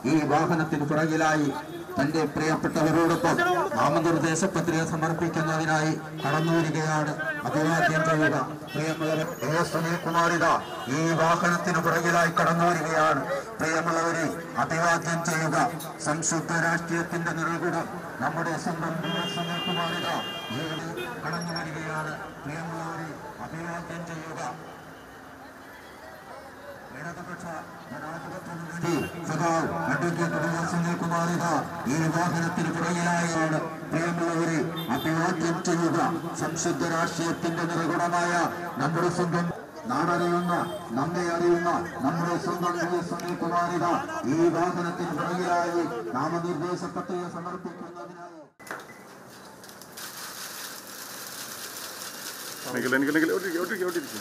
ഈ വാഹനത്തിന് പുറകിലായി തന്റെ പ്രിയപ്പെട്ടവരോടൊപ്പം നാമനിർദ്ദേശ പത്രിക സമർപ്പിക്കുന്നതിനായി കടന്നു വരികയാണ് അഭിവാദ്യം ചെയ്യുക പ്രിയമുള്ളവർ എ സുനിൽകുമാരിത ഈ വാഹനത്തിന് പുറകിലായി കടന്നു വരികയാണ് പ്രിയമുള്ളവരെ അഭിവാദ്യം ചെയ്യുക സംശുദ്ധ രാഷ്ട്രീയത്തിന്റെ നിറകുടം നമ്മുടെ സ്വന്തം പി എസ് സുനിൽകുമാരിത ഈ കടന്നു വരികയാണ് പ്രിയമുള്ളവരെ അഭിവാദ്യം ചെയ്യുക ഇടതുപക്ഷ ജനാധിപത്യ മുന്നണി സഖാവ് അഡ്വക്കേറ്റ് വി എസ് സുനിൽകുമാറിത ഈ വാഹനത്തിന് പുറകിലായാണ് പ്രിയമുള്ളവരെ അഭിവാദ്യം ചെയ്യുക സംശുദ്ധ രാഷ്ട്രീയത്തിന്റെ നിറകുടമായ നമ്മുടെ സ്വന്തം നാടറിയുന്ന നമ്മെ അറിയുന്ന നമ്മുടെ സ്വന്തം വി എസ് സുനിൽകുമാറിത ഈ വാഹനത്തിന് പുറകിലായി നാമനിർദ്ദേശ പത്രിക സമർപ്പിക്കുന്നതിനായി നിഖിൽ നിഖിൽ നിഖിൽ ഒട്ടിരിക്കും ഒട്ടിരിക്കും ഒട്ടിരിക്കും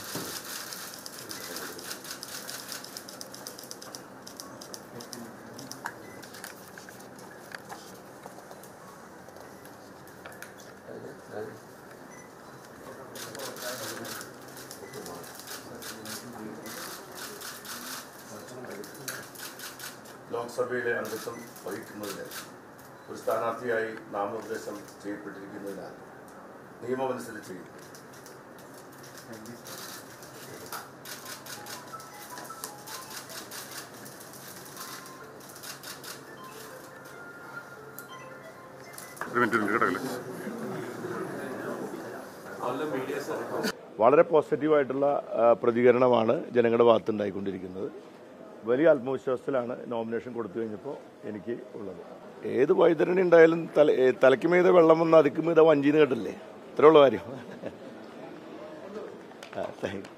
ലോക്സഭയിലെ അംഗത്വം വഹിക്കുന്നതിന് ഒരു സ്ഥാനാർത്ഥിയായി നാമനിർദ്ദേശം ചെയ്യപ്പെട്ടിരിക്കുന്നതിനാൽ നിയമമനുസരിച്ച് ഒരു മിനിറ്റ് മിനിറ്റ് കിടക്കില്ല വളരെ പോസിറ്റീവായിട്ടുള്ള ആ, പ്രതികരണമാണ് ജനങ്ങളുടെ ഭാഗത്ത് ഉണ്ടായിക്കൊണ്ടിരിക്കുന്നത് വലിയ ആത്മവിശ്വാസത്തിലാണ് നോമിനേഷൻ കൊടുത്തു കഴിഞ്ഞപ്പോൾ എനിക്ക് ഉള്ളത് ഏത് വൈതരണി ഉണ്ടായാലും തല ഏ, തലയ്ക്ക് മീതെ വെള്ളം വന്ന് അതിക്ക് മീതെ വഞ്ചിന്ന് കേട്ടില്ലേ ഇത്രയുള്ള കാര്യം ആ, താങ്ക് യു